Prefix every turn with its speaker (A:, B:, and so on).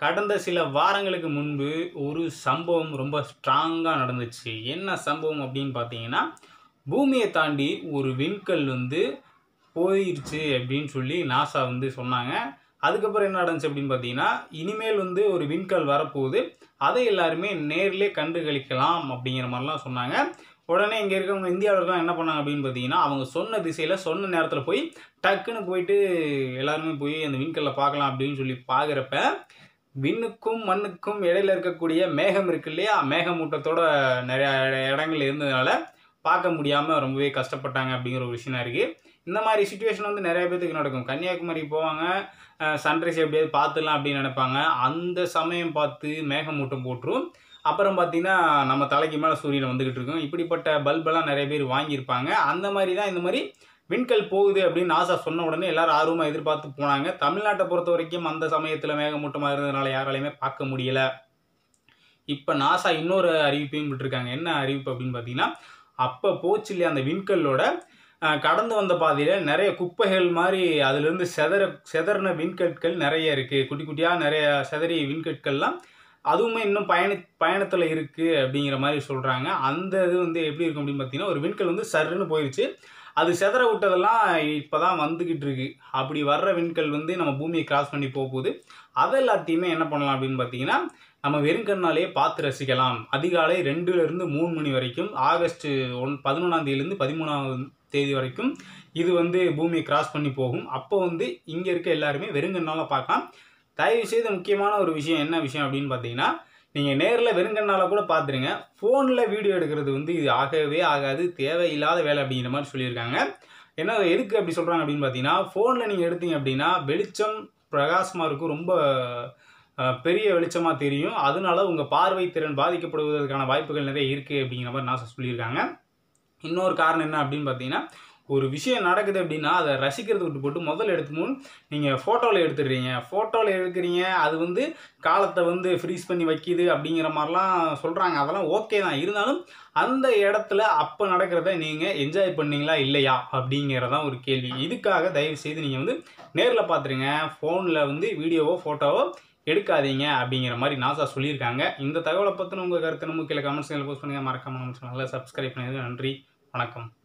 A: கடந்த சில வாரங்களுக்கு முன்பு ஒரு சம்பவம் ரொம்ப ஸ்ட்ராங்காக நடந்துச்சு என்ன சம்பவம் அப்படின்னு பார்த்தீங்கன்னா பூமியை தாண்டி ஒரு விண்கல் வந்து போயிடுச்சு அப்படின்னு சொல்லி நாசா வந்து சொன்னாங்க அதுக்கப்புறம் என்ன நடந்துச்சு அப்படின்னு பார்த்தீங்கன்னா இனிமேல் வந்து ஒரு விண்கல் வரப்போகுது அதை எல்லாருமே நேர்லே கண்டுகளிக்கலாம் அப்படிங்கிற மாதிரிலாம் சொன்னாங்க உடனே இங்கே இருக்கவங்க இந்தியாவிலலாம் என்ன பண்ணாங்க அப்படின்னு பார்த்தீங்கன்னா அவங்க சொன்ன திசையில் சொன்ன நேரத்தில் போய் டக்குன்னு போயிட்டு எல்லாருமே போய் அந்த விண்கல்லை பார்க்கலாம் அப்படின்னு சொல்லி பார்க்குறப்ப விண்ணுக்கும் மண்ணுக்கும் இடையில இருக்கக்கூடிய மேகம் இருக்கு இல்லையா மேகமூட்டத்தோட நிறைய இடங்கள் இருந்ததுனால பார்க்க முடியாமல் ரொம்பவே கஷ்டப்பட்டாங்க அப்படிங்கிற ஒரு விஷயம் இருக்குது இந்த மாதிரி சுச்சுவேஷன் வந்து நிறைய பேத்துக்கு நடக்கும் கன்னியாகுமரி போவாங்க சன்ரைஸ் எப்படியாவது பார்த்துடலாம் அப்படின்னு நினைப்பாங்க அந்த சமயம் பார்த்து மேகமூட்டம் போட்டுரும் அப்புறம் பார்த்தீங்கன்னா நம்ம தலைக்கு மேலே சூரியன் வந்துக்கிட்டு இருக்கும் இப்படிப்பட்ட பல்பெல்லாம் நிறைய பேர் வாங்கியிருப்பாங்க அந்த மாதிரி தான் இந்த மாதிரி விண்கல் போகுது அப்படின்னு நாசா சொன்ன உடனே எல்லாரும் ஆர்வமாக எதிர்பார்த்து போனாங்க தமிழ்நாட்டை பொறுத்த வரைக்கும் அந்த சமயத்தில் மேகமூட்டமாக இருந்ததுனால யாராலையுமே பார்க்க முடியல இப்போ நாசா இன்னொரு அறிவிப்பையும் விட்டுருக்காங்க என்ன அறிவிப்பு அப்படின்னு பார்த்தீங்கன்னா அப்போ போச்சு இல்லையா அந்த விண்கல்லோட அஹ், கடந்து வந்த பாதையில் நிறைய குப்பைகள் மாதிரி அதுலேருந்து செதற செதறின விண்கற்கள் நிறைய இருக்குது குட்டி குட்டியாக நிறைய செதறி விண்கற்கள்லாம் அதுவுமே இன்னும் பயண பயணத்தில் இருக்குது அப்படிங்கிற மாதிரி சொல்கிறாங்க அந்த இது வந்து எப்படி இருக்கும் அப்படின்னு பார்த்தீங்கன்னா ஒரு விண்கல் வந்து சருன்னு போயிடுச்சு அது செதற விட்டதெல்லாம் இப்போ தான் வந்துக்கிட்டு இருக்கு அப்படி வர்ற விண்கல் வந்து நம்ம பூமியை கிராஸ் பண்ணி போக போகுது அதை எல்லாத்தையுமே என்ன பண்ணலாம் அப்படின்னு பார்த்தீங்கன்னா நம்ம வெறுங்கண்ணாலே பார்த்து ரசிக்கலாம் அதிகாலை ரெண்டுலேருந்து மூணு மணி வரைக்கும் ஆகஸ்ட் ஒன் பதினொன்றாம் தேதியிலேருந்து பதிமூணாம் தேதி வரைக்கும் இது வந்து பூமியை கிராஸ் பண்ணி போகும் அப்போ வந்து இங்கே இருக்க எல்லாருமே வெறுங்கண்ணால பார்க்கலாம் தயவு செய்து முக்கியமான ஒரு விஷயம் என்ன விஷயம் அப்படின்னு பார்த்தீங்கன்னா நீங்கள் நேரில் வெறுங்கண்ணால கூட பார்த்துருங்க ஃபோனில் வீடியோ எடுக்கிறது வந்து இது ஆகவே ஆகாது தேவையில்லாத வேலை அப்படிங்கிற மாதிரி சொல்லியிருக்காங்க ஏன்னா எதுக்கு அப்படி சொல்கிறாங்க அப்படின்னு பார்த்தீங்கன்னா ஃபோனில் நீங்கள் எடுத்தீங்க அப்படின்னா வெளிச்சம் பிரகாசமாக இருக்கும் ரொம்ப அஹ், பெரிய வெளிச்சமாக தெரியும் அதனால உங்கள் பார்வை திறன் பாதிக்கப்படுவதற்கான வாய்ப்புகள் நிறைய இருக்குது அப்படிங்கிற மாதிரி நாசா சொல்லியிருக்காங்க இன்னொரு காரணம் என்ன அப்படின்னு பார்த்தீங்கன்னா ஒரு விஷயம் நடக்குது அப்படின்னா அதை ரசிக்கிறது விட்டு போட்டு முதல்ல எடுத்துமோன்னு நீங்கள் ஃபோட்டோவில் எடுத்துடுறீங்க ஃபோட்டோவில் எடுக்கிறீங்க அது வந்து காலத்தை வந்து ஃப்ரீஸ் பண்ணி வைக்கிது அப்படிங்கிற மாதிரிலாம் சொல்கிறாங்க அதெல்லாம் ஓகே தான் இருந்தாலும் அந்த இடத்துல அப்போ நடக்கிறத நீங்கள் என்ஜாய் பண்ணீங்களா இல்லையா அப்படிங்கிறதான் ஒரு கேள்வி இதுக்காக தயவு செய்து நீங்கள் வந்து நேரில் பார்த்துருங்க ஃபோனில் வந்து வீடியோவோ ஃபோட்டோவோ எடுக்காதீங்க அப்படிங்கிற மாதிரி நாசா சொல்லியிருக்காங்க இந்த தகவலை பற்றின உங்கள் கருத்து நம்ம கீழே கமெண்ட்ஸ்களில் போஸ்ட் பண்ணுங்கள் மறக்காம நம்ம சேனலை சப்ஸ்கிரைப் பண்ணுங்க நன்றி வணக்கம்